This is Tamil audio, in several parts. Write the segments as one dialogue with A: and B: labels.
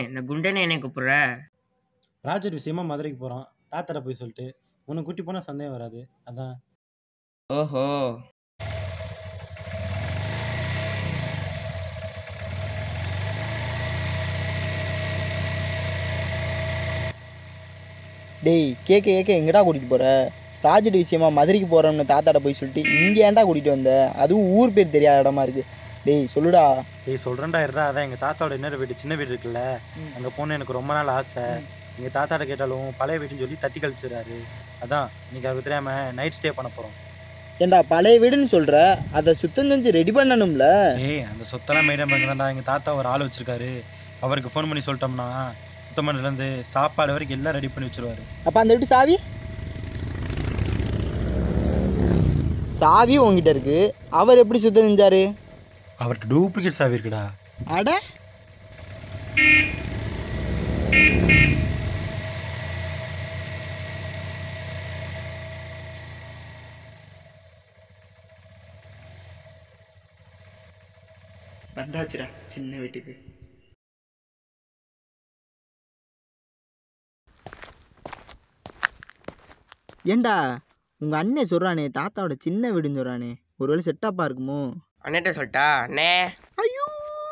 A: இந்த குண்டனை என்னை கூப்பிடுற
B: ப்ராஜெக்ட் விஷயமா மதுரைக்கு போகிறோம் தாத்தாட்ட போய் சொல்லிட்டு உன்னை கூட்டி போனால் சந்தேகம் வராது அதான்
A: ஓஹோ
C: டேய் கேட்க கேட்க எங்கடா கூட்டிகிட்டு போகிற ப்ராஜெக்ட் விஷயமா மதுரைக்கு போகிறோம்னு தாத்தாட்ட போய் சொல்லிட்டு இங்கே ஏன்டா கூட்டிகிட்டு வந்த அதுவும் ஊர் பேர் தெரியாத இடமா இருக்கு டேய் சொல்லுடா
B: டேய் சொல்கிறேன்டா இருடா அதான் எங்கள் தாத்தாவோட இன்னொரு வீடு சின்ன வீடு இருக்குல்ல
C: ம்.
B: அங்கே போகணும் எனக்கு ரொம்ப நாள் ஆசை எங்கள் தாத்தாட்ட கேட்டாலும் பழைய வீடுன்னு சொல்லி தட்டி கழிச்சிடுறாரு அதான் இன்னைக்கு அவருக்கு தெரியாமல் நைட் ஸ்டே பண்ண போகிறோம்
C: ஏண்டா பழைய வீடுன்னு சொல்கிற அதை சுத்தம் செஞ்சு ரெடி பண்ணணும்ல
B: ஏய் அந்த சொத்தெல்லாம் மெயின்டைன் பண்ணுறதாண்டா எங்கள் தாத்தா ஒரு ஆள் வச்சிருக்காரு அவருக்கு ஃபோன் பண்ணி சொல்லிட்டோம்னா சுத்தம் பண்ணுறதுலேருந்து சாப்பாடு வரைக்கும் எல்லாம் ரெடி பண்ணி வச்சிருவாரு
C: அப்போ அந்த வீட்டு சாவி சாவி உங்ககிட்ட இருக்கு அவர் எப்படி சுத்தம் செஞ்சாரு
B: அவருக்கு டூப்ளிகேட் சாவி இருக்குடா
C: அட வந்தாச்சுடா சின்ன வீட்டுக்கு ஏண்டா உங்க அண்ணன் சொல்றானே தாத்தாவோட சின்ன வீடுன்னு சொல்றானே ஒருவேளை செட்டப்பா இருக்குமோ
A: அண்ணன்ட்ட சொல்லிட்டா அண்ணே
C: ஐயோ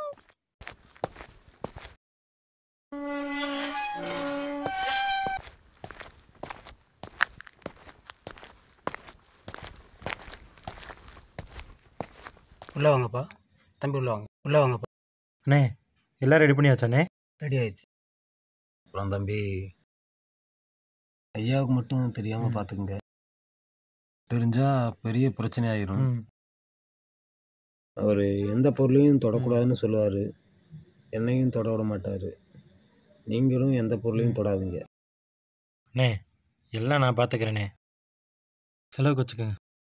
D: உள்ளே வாங்கப்பா தம்பி உள்ளே வாங்க உள்ளே வாங்கப்பா
B: அண்ணே எல்லாம் ரெடி பண்ணியாச்சாண்ணே
D: ரெடி ஆயிடுச்சு அப்புறம் தம்பி ஐயாவுக்கு மட்டும் தெரியாமல்
B: ம்.
D: பார்த்துக்குங்க தெரிஞ்சா பெரிய பிரச்சனை ஆயிரும்
B: ம்
D: அவர் எந்த பொருளையும் தொடக்கூடாதுன்னு சொல்லுவார் என்னையும் தொட விட மாட்டார் நீங்களும் எந்த பொருளையும் தொடாதீங்க
B: அண்ணே எல்லாம் நான் பார்த்துக்கிறேனே செலவுக்கு வச்சுக்கோங்க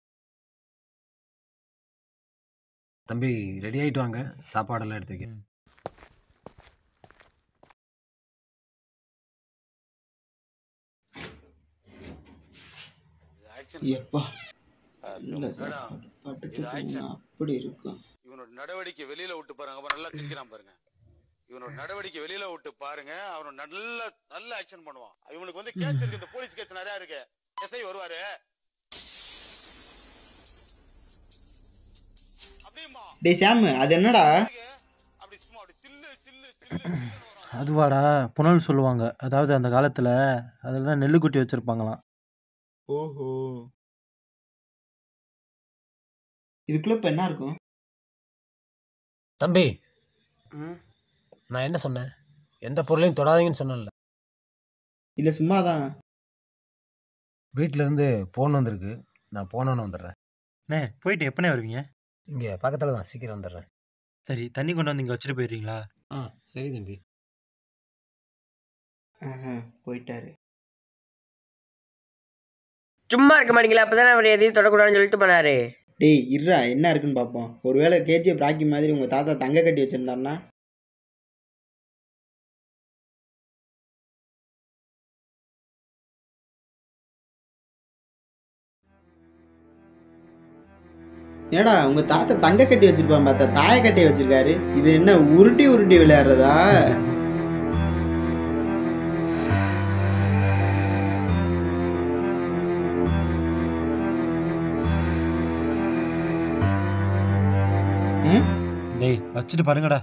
D: தம்பி ரெடி ஆகிட்டு வாங்க சாப்பாடெல்லாம் எடுத்து வைக்க
B: ம்.
C: எப்பா நல்ல சாப்பாடு படுத்து தூங்கினா அப்படி இருக்கும்
E: இவனோட நடவடிக்கை வெளியில விட்டு பாருங்க அவன் நல்லா சிரிக்கிறான் பாருங்க இவனோட நடவடிக்கை வெளியில விட்டு பாருங்க அவன் நல்ல நல்ல ஆக்ஷன் பண்ணுவான் இவனுக்கு வந்து கேஸ் இருக்கு இந்த போலீஸ் கேஸ் நிறைய இருக்கு எஸ்ஐ வருவாரு அப்படியுமா
C: டேய் சாம் அது என்னடா
E: அப்படி சும்மா அப்படி சில்லு சில்லு சில்லு சில்லுன்னு வரும்.
B: அதுவாடா புனல் சொல்லுவாங்க அதாவது அந்த காலத்தில் அதில் தான் நெல்லு குட்டி வச்சுருப்பாங்களாம்
C: ஓஹோ இதுக்குள்ள இப்ப என்ன இருக்கும்
D: தம்பி
A: ம்
D: நான் என்ன சொன்னேன் எந்த பொருளையும் தொடாதீங்கன்னு சொன்னேன்ல
C: இல்ல சும்மாதான்
D: வீட்டில இருந்து ஃபோன் வந்திருக்கு நான் போனோன்னு வந்துடுறேன்
B: அண்ணே போயிட்டு எப்பனே வருவீங்க
D: இங்கே பக்கத்தில் தான் சீக்கிரம் வந்துடுறேன்
B: சரி தண்ணி கொண்டு வந்து இங்கே வச்சுட்டு போயிடுறீங்களா
D: ஆ சரி தம்பி
C: ஆஹா, போயிட்டாரு
A: சும்மா இருக்க மாட்டீங்களா அப்பதான் அவர் எதையும் தொடக்கூடாதுன்னு சொல்லிட்டு போனாரு
C: டேய் இருடா என்ன இருக்குன்னு பார்ப்போம் ஒருவேளை கேஜிஎஃப் ராக்கி மாதிரி உங்க தாத்தா தங்க கட்டி வச்சிருந்தாருன்னா ஏடா உங்க தாத்தா தங்க கட்டி வச்சிருப்பான் பார்த்தா தாய கட்டி வச்சிருக்காரு இது என்ன உருட்டி உருட்டி விளையாடுறதா ம்?
B: டேய் வச்சுட்டு பாருங்கடா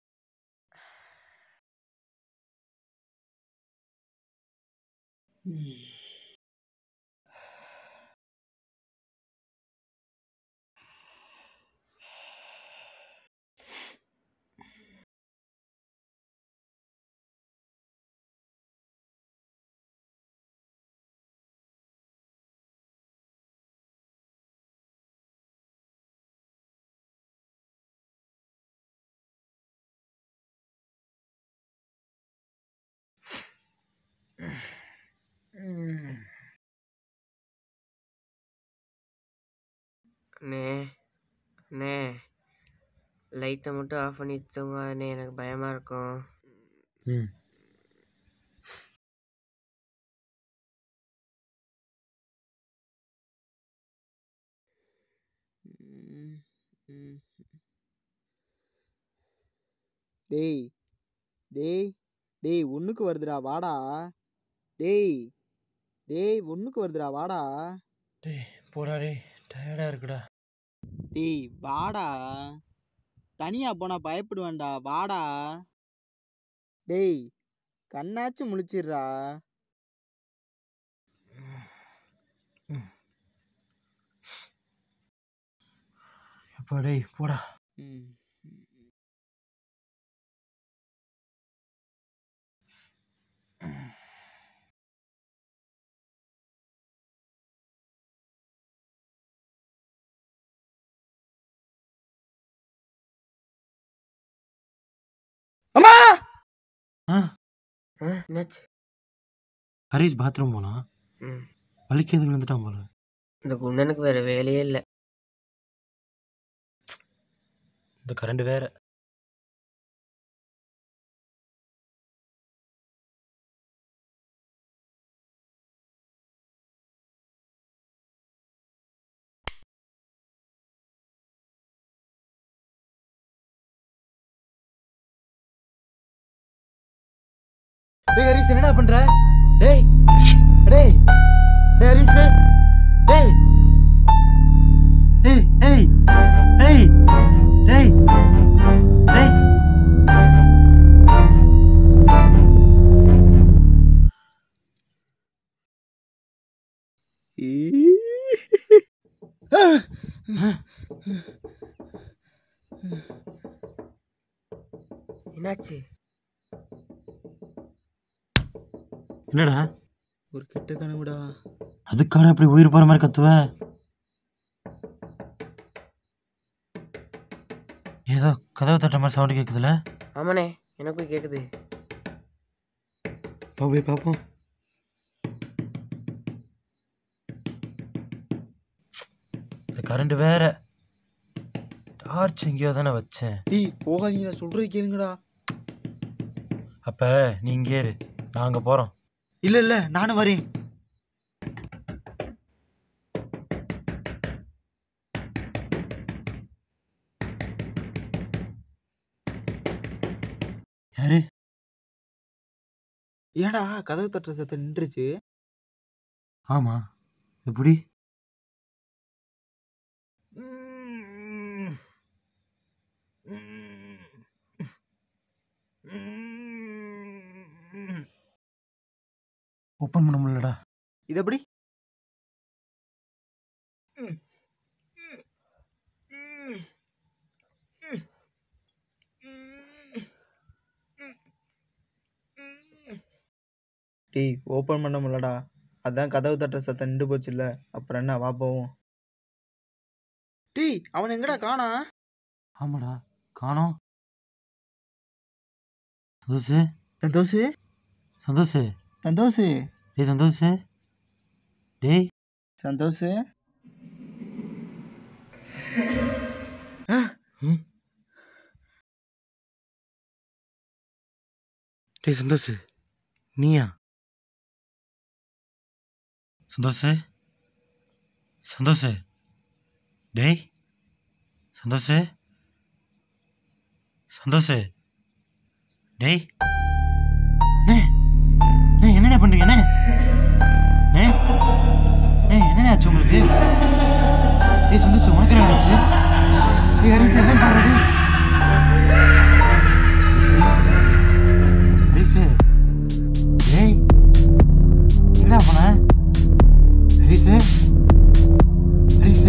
A: அண்ணே அண்ணே லைட்டை மட்டும் ஆஃப் பண்ணி தூங்காதண்ணே எனக்கு பயமா இருக்கும்
B: ம்
C: ம், ம். டேய் டேய் டேய் ஒன்றுக்கு வருதுடா வாடா டேய் டேய் ஒன்றுக்கு வருதுடா வாடா
B: டேய் போடா டேய் டயர்டாக இருக்குடா
C: டேய் வாடா தனியாக போனால் பயப்படுவேன்டா வாடா டேய் கண்ணாச்சும் முழிச்சிடுறா
B: எப்பா டேய் போடா
C: ம் அம்மா
B: ஆ
A: ஆ என்னாச்சு
B: ஹரிஷ் பாத்ரூம் போனா
A: ம்
B: வலிக்கு எதுக்கு வந்துட்டான் போல
A: இந்த குண்டனுக்கு வேறு வேலையே இல்லை
B: இந்த கரண்ட் வேற
C: டேய் ஹரிஸ் என்னடா பண்ற டேய் டேய் டேய் ஹரிஸ் டேய்
B: ஏய் ஏய் ஏய் ஏய் ஏய்
A: என்னாச்சு
B: என்னடா
C: ஒரு கெட்ட கனவுடா
B: அதுக்கான இப்படி உயிர் போற மாதிரி கத்துவ ஏதோ கதவு தட்டுற மாதிரி சவுண்டு கேட்குதுல
A: ஆமாண்ணே எனக்கும் கேட்குது
B: போய் பார்ப்போம் இந்த கரண்ட் வேற டார்ச் எங்கேயோ தானே வச்சேன்
C: டேய் போகாதீங்க நான் சொல்றது கேளுங்கடா
B: அப்ப நீ இங்கே இரு நான் அங்கே போகிறோம்
C: இல்ல இல்ல நானும் வரேன்
B: யாரு
C: ஏடா கதவு தட்டுற சத்தம் நின்றுச்சு
B: ஆமா எப்படி ஓப்பன் பண்ண முடியலடா
C: இது எப்படி டேய் ஓப்பன் பண்ண முடியலடா அதான் கதவு தட்டுற சத்தம் நின்று போச்சுல்ல அப்புறம் என்ன வா போவோம் டேய் அவன் எங்கடா காணா
B: ஆமாடா காணோம் சந்தோஷ்
C: சந்தோஷ்
B: சந்தோஷ்
C: சந்தோஷ்
B: டேய் சந்தோஷ் டேய்
C: சந்தோஷ்
B: டேய் சந்தோஷ் நீயா சந்தோஷ் சந்தோஷ் டேய் சந்தோஷ் சந்தோஷ் டேய் அண்ணே அண்ணே, என்னண்ணே பண்றீங்க அண்ணே அண்ணே அண்ணே, என்னண்ணே ஆச்சு உங்களுக்கு டேய் சந்தோஷ் உனக்கு என்ன ஆச்சு டேய் ஹரிஸ் என்ன பண்ற டேய் ஹரிஸ் டேய் எங்கடா போன ஹரிஸ் ஹரிஸ்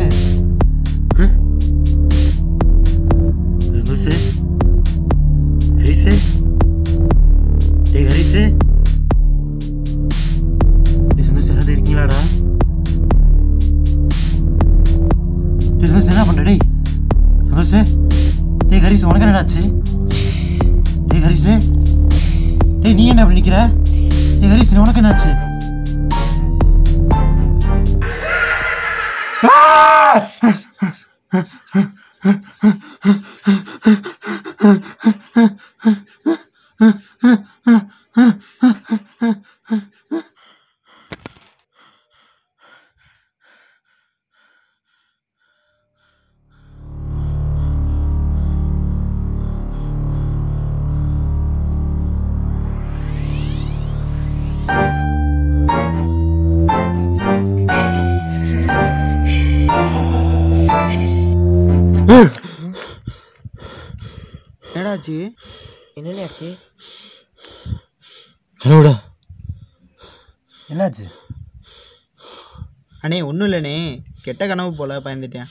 B: சந்தோஷ் ஹரிஸ் டேய் ஹரிஸ் டேய் சந்தோஷ் யாராவது இருக்கீங்களாடா டேய் சந்தோஷ் என்ன பண்ற டேய் சந்தோஷ் டேய் ஹரிஸ் உனக்கு என்னடா ஆச்சு டேய் ஹரிஸ் டேய் நீ என்ன அப்படி நிக்கிற டேய் ஹரிஸ் உனக்கு என்னாச்சு
C: ஆச்சு
A: என்னண்ணே ஆச்சு
B: ஹலோடா என்னாச்சு
C: அண்ணே ஒன்றும் இல்லைண்ணே கெட்ட கனவு போல பயந்துட்டேன்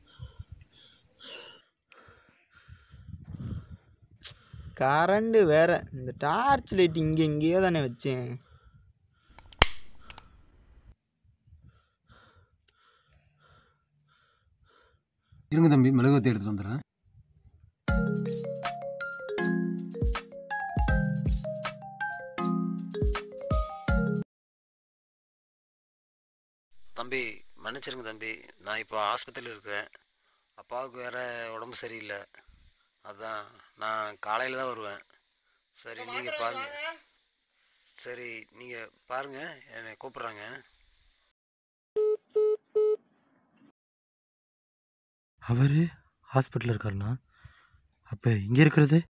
C: கரண்டு வேற இந்த டார்ச் லைட் இங்கே இங்கேயோ தானே வச்சேன்
D: இருங்க தம்பி மெழுகுவத்தி எடுத்துகிட்டு வந்துடுறேன் தம்பி மன்னிச்சிருங்க தம்பி நான் இப்போ ஆஸ்பத்திரியில் இருக்கிறேன் அப்பாவுக்கு வேற உடம்பு சரியில்லை அதான் நான் காலையில் தான் வருவேன் சரி நீங்கள் பாருங்க சரி நீங்கள் பாருங்கள் என்னை கூப்பிட்றாங்க
B: அவர் ஹாஸ்பிட்டலில் இருக்காருண்ணா அப்போ இங்கே இருக்கிறது